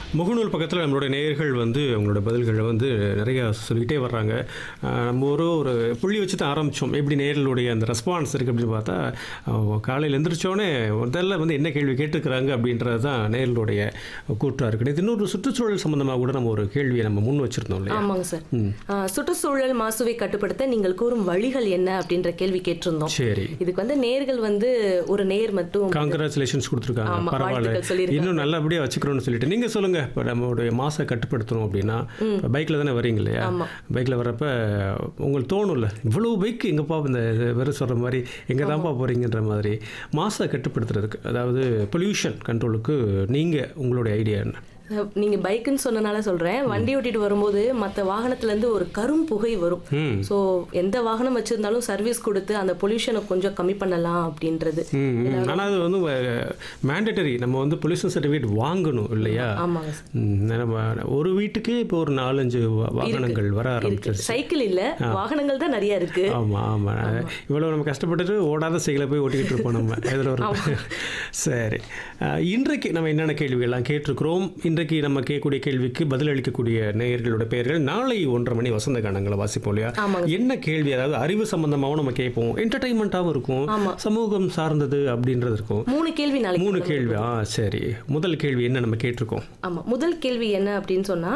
முகநூல் பக்கத்தில் நம்மளுடைய நேயர்கள் வந்து அவங்களோட பதில்களை வந்து நிறையா சொல்லிக்கிட்டே வர்றாங்க அஹ் நம்ம ஒரு ஒரு புள்ளி வச்சு தான் ஆரம்பித்தோம் எப்படி நேயர்களுடைய அந்த ரெஸ்பான்ஸ் இருக்குது அப்படின்னு பார்த்தா அஹ் காலையில் எந்திரிச்சோடனே முதல்ல வந்து என்ன கேள்வி கேட்டிருக்கிறாங்க அப்படின்றது தான் நேயர்களுடைய கூற்றாக இருக்குது இது இன்னொரு சுற்றுச்சூழல் சம்மந்தமாக கூட நம்ம ஒரு கேள்வியை நம்ம முன் வச்சுருந்தோம் இல்லையா ஆமாங்க சார் ஆ, சுற்றுச்சூழல் மாசுவை கட்டுப்படுத்த நீங்கள் கூறும் வழிகள் என்ன அப்படின்ற கேள்வி கேட்டிருந்தோம் சரி இதுக்கு வந்து நேர்கள் வந்து ஒரு நேர் மட்டும் காங்கிராச்சுலேஷன்ஸ் கொடுத்துருக்காங்க ஆமா, பரவாயில்ல வாழ்த்துக்கள் சொல்லியிருக்காங்க. இன்னும் நல்லபடியாக வச்சுக்கிறோம்னு சொல்லிட்டு நீங்கள் சொல்லுங்கள் இப்போ நம்மளுடைய மாசை கட்டுப்படுத்தணும் அப்படின்னா பைக்கில் தானே வரீங்க இல்லையா ஆமா. பைக்கில் வர்றப்ப உங்களுக்கு தோணும்ல இவ்வளோ பைக் எங்கப்பா இந்த இது வெறும் சொல்கிற மாதிரி எங்கே தான்ப்பா போகிறீங்கன்ற மாதிரி மாசை கட்டுப்படுத்துறதுக்கு அதாவது பொல்யூஷன் கண்ட்ரோலுக்கு நீங்கள் உங்களுடைய ஐடியா என்ன நீங்க பைக்குன்னு சொன்னனால சொல்றேன் வண்டி ஓட்டிட்டு வரும்போது மத்த வாகனத்துல இருந்து ஒரு கரும் புகை வரும் ம் சோ எந்த வாகனம் வச்சிருந்தாலும் சர்வீஸ் கொடுத்து அந்த பொல்யூஷனை கொஞ்சம் கம்மி பண்ணலாம் அப்படின்றது ஆனால் அது வந்து மேண்டட்டரி நம்ம வந்து பொல்யூஷன் சர்டிஃபிகேட் வாங்கணும் இல்லையா ஆமாங்க சார் ம், நம்ம ஒரு வீட்டுக்கு இப்போ ஒரு நாலஞ்சு வா- வாகனங்கள் வர இருக்கு ஆரம்பிச்சிருச்சு சைக்கிள் இல்ல வாகனங்கள் தான் நிறைய இருக்கு ஆமாம் ஆமாம் இவ்வளோ நம்ம கஷ்டப்பட்டுட்டு ஓடாத சைக்கிளை போய் ஓட்டிக்கிட்டு இருப்போம் நம்ம இதில் ஒரு சரி அஹ், இன்றைக்கு நம்ம என்னென்ன கேள்விகள்லாம் கேட்டிருக்கிறோம் இன்றைக்கு நம்ம கேட்கக்கூடிய கேள்விக்கு பதிலளிக்கக்கூடிய நேயர்களோட பெயர்கள் நாளை ஒன்றரை மணி வசந்த கானங்களை வாசிப்போம் இல்லையா ஆமாங்க. என்ன கேள்வி அதாவது அறிவு சம்பந்தமாகவும் நம்ம கேட்போம் என்டர்டைன்மெண்ட்டாகவும் இருக்கும் ஆமா. சமூகம் சார்ந்தது அப்படின்றது இருக்கும் மூணு கேள்வி நாளைக்கு மூணு கேள்வி ஆ சரி முதல் கேள்வி என்ன நம்ம கேட்டிருக்கோம் ஆமா முதல் கேள்வி என்ன அப்படின்னு சொன்னா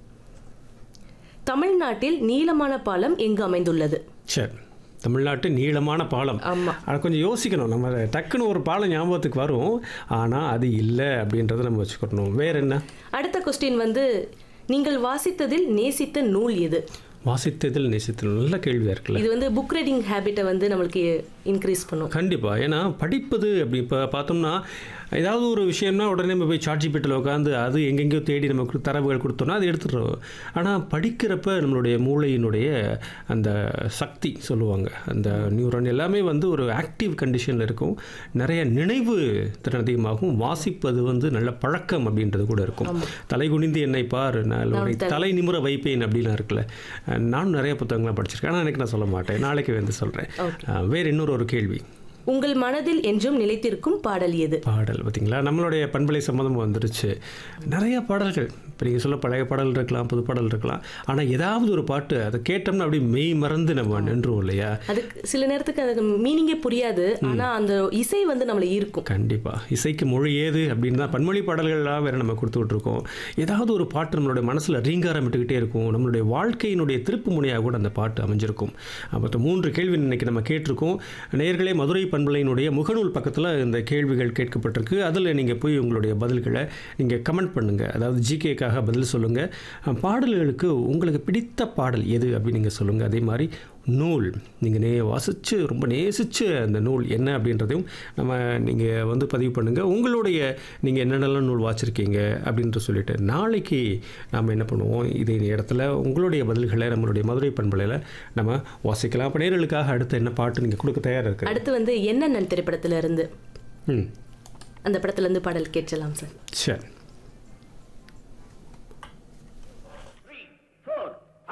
தமிழ்நாட்டில் நீளமான பாலம் எங்கு அமைந்துள்ளது சரி தமிழ்நாட்டு நீளமான பாலம் ஆமா அதை கொஞ்சம் யோசிக்கணும் நம்ம டக்குன்னு ஒரு பாலம் ஞாபகத்துக்கு வரும் ஆனால் அது இல்லை அப்படின்றத நம்ம வச்சுக்கணும் வேற என்ன அடுத்த கொஸ்டின் வந்து நீங்கள் வாசித்ததில் நேசித்த நூல் எது வாசித்ததில் நேசித்தல் நல்ல கேள்வியாக இருக்குல்ல இது வந்து புக் ரீடிங் ஹேபிட்டை வந்து நம்மளுக்கு இன்க்ரீஸ் பண்ணும் கண்டிப்பாக ஏன்னா படிப்பது அப்படி இப்போ பார்த்தோம்னா ஏதாவது ஒரு விஷயம்னா உடனே நம்ம போய் சார்ஜ் பீட்டில் உட்காந்து அது எங்கெங்கேயோ தேடி நமக்கு தரவுகள் கொடுத்தோம்னா அது எடுத்துடுறோம் ஆனால் படிக்கிறப்ப நம்மளுடைய மூளையினுடைய அந்த சக்தி சொல்லுவாங்க அந்த நியூரான் எல்லாமே வந்து ஒரு ஆக்டிவ் கண்டிஷனில் இருக்கும் நிறைய நினைவு திறன் அதிகமாகும் வாசிப்பது வந்து நல்ல பழக்கம் அப்படின்றது கூட இருக்கும் தலை குனிந்து என்னை பார் நான் உன்னை தலை நிமிர வைப்பேன் அப்படிலாம் இருக்குல்ல அஹ் நானும் நிறைய புத்தகங்கள்லாம் படிச்சிருக்கேன் ஆனால் எனக்கு நான் சொல்ல மாட்டேன் நாளைக்கு வந்து சொல்கிறேன் வேறு இன்னொரு ஒரு கேள்வி உங்கள் மனதில் என்றும் நிலைத்திருக்கும் பாடல் எது பாடல் பார்த்தீங்களா நம்மளுடைய பண்பலை சம்மந்தம் வந்துருச்சு நிறைய பாடல்கள் இப்போ நீங்கள் சொல்ல பழைய பாடல் இருக்கலாம் புது பாடல் இருக்கலாம் ஆனால் ஏதாவது ஒரு பாட்டு அதை கேட்டோம்னா அப்படியே மெய் மறந்து நம்ம நின்றுவோம் இல்லையா அதுக்கு சில நேரத்துக்கு அதுக்கு மீனிங்கே புரியாது ஆனா அந்த இசை வந்து நம்மளை ஈர்க்கும் கண்டிப்பாக இசைக்கு மொழி ஏது அப்படின்னு தான் பன்மொழி பாடல்கள்லாம் வேறு நம்ம கொடுத்துட்ருக்கோம் ஏதாவது ஒரு பாட்டு நம்மளுடைய மனசில் ரீங்காரமிட்டுக்கிட்டே இருக்கும் நம்மளுடைய வாழ்க்கையினுடைய திருப்பு முனையாக கூட அந்த பாட்டு அமைஞ்சிருக்கும் அப்போ மூன்று கேள்வி இன்னைக்கு நம்ம கேட்டிருக்கோம் நேயர்களே மதுரை பண்பலையினுடைய முகநூல் பக்கத்தில் இந்த கேள்விகள் கேட்கப்பட்டிருக்கு அதில் நீங்கள் போய் உங்களுடைய பதில்களை நீங்கள் கமெண்ட் பண்ணுங்கள் அதாவது ஜிகேக்காக பதில் சொல்லுங்கள் பாடல்களுக்கு உங்களுக்கு பிடித்த பாடல் எது அப்படின்னு நீங்கள் சொல்லுங்கள் அதே மாதிரி நூல் நீங்கள் நே வாசித்து ரொம்ப நேசித்து அந்த நூல் என்ன அப்படின்றதையும் நம்ம நீங்கள் வந்து பதிவு பண்ணுங்கள் உங்களுடைய நீங்கள் என்னென்னலாம் நூல் வாசிச்சிருக்கீங்க அப்படின்ற சொல்லிட்டு நாளைக்கு நாம் என்ன பண்ணுவோம் இதே இடத்துல உங்களுடைய பதில்களை நம்மளுடைய மதுரை பண்பலையில் நம்ம வாசிக்கலாம் அப்போ நேர்களுக்காக அடுத்து என்ன பாட்டு நீங்கள் கொடுக்க தயாராக இருக்கு அடுத்து வந்து என்னென்ன திரைப்படத்துல இருந்து ம் அந்த படத்துல இருந்து பாடல் கேட்கலாம் சார் சரி